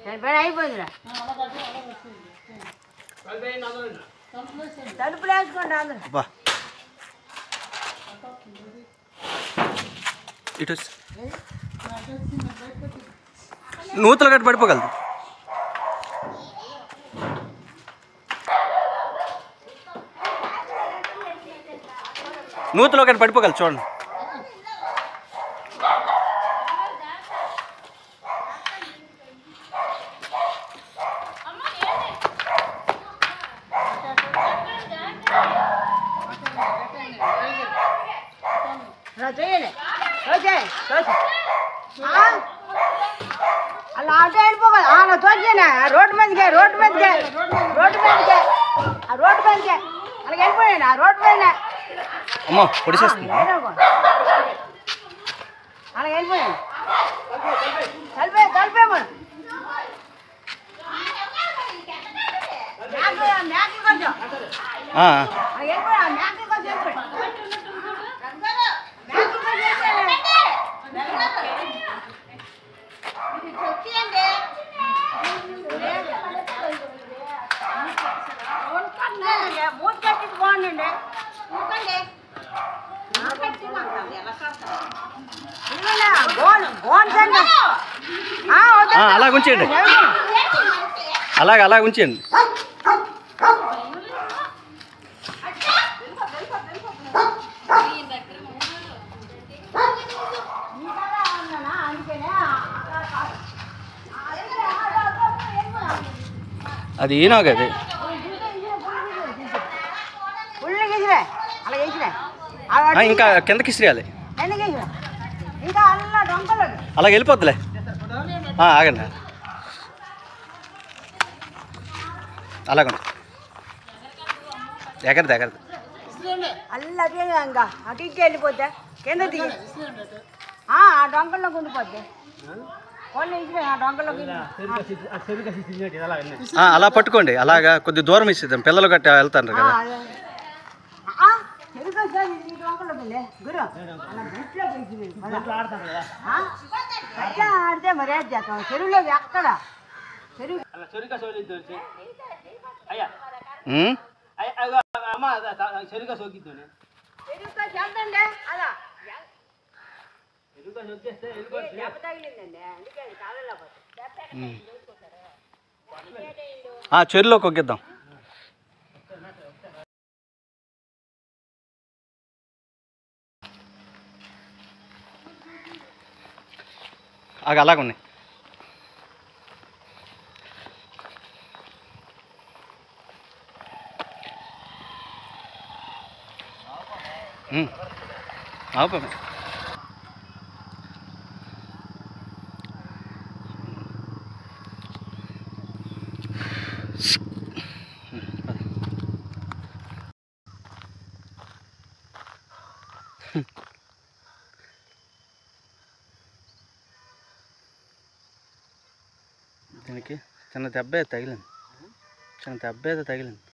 సరిపోయి అయిపోయిందిరా తలుపులు వేసుకోండి అందరూ అబ్బా ఇటు వచ్చి. నూతులు గట్టి పడిపోగలదు నూతులు ఒకటి పడిపోగలదు చూడండి రా చేయండి తోచేయి తోచి అలా ఆటో వెళ్ళిపోగలదు అలా తోచేనా రోడ్డు మీదకే రోడ్డు మీదకే రోడ్డు మీదకే ఆ రోడ్డు మీదకే అలాగే వెళ్ళిపోయాను ఆ రోడ్డు మీద అమ్మో పొడిసేస్తుంది అలాగే వెళ్ళిపోయాను కలిపే కలిపేమను మేకలు కొంచెం ఆ, అలాగే వెళ్ళిపోయా మేకలు కొంచెం వెళ్ళిపోయి మేకలు కొంచెం మూడు కట్టి బాగుండండి బోన్ బోన్ సండి ఆ, అలాగ ఉంచేయండి అలాగ అలాగ ఉంచేయండి అది ఈనాగ అది ఫుల్ గీసిరే అలా గీసిరే ఆ, ఇంకా కిందకి ఇసిరేయాలి ఎందుకు గీసిరే ఇంకా అల్ల డొంకలు అలాగ వెళ్ళిపోద్దులే ఆ, ఆగండి అలాగండి ఎగరదు ఎగరదు అల్ల అదే ఇంకా అటు ఇటు వెళ్ళిపోతే కింద దిగి ఆ ఆ డొంకల్లో ఉండిపోద్ది వాళ్ళు ఇసిరే ఆ డొంకల్లో ఆ, అలా పట్టుకోండి అలాగా కొద్ది దూరం ఇచ్చిద్దాం పిల్లలు గట్ట వెళ్తారు కదా తెలుగు సార్ ఈ డొంకల్లో వెళ్ళే గురు అలా బుట్లో గీసింది అట్లా ఆడితే మరి ఏం చేస్తాం చెరువులో ఎక్కడ చెరువు ఉమ్? చెరువుతో చెల్తండి అలా దెబ్బ తగిలిందండి అందుకే అది కాలంలో పోతుంది ఉమ్. ఆ, చెరువులోకి ఒగ్గిద్దాం ఆగ అలాగ ఉన్నాయి ఉమ్. ఆపు. దీనికి చిన్న దెబ్బ ఏదో తగిలింది చిన్న దెబ్బ ఏదో తగిలింది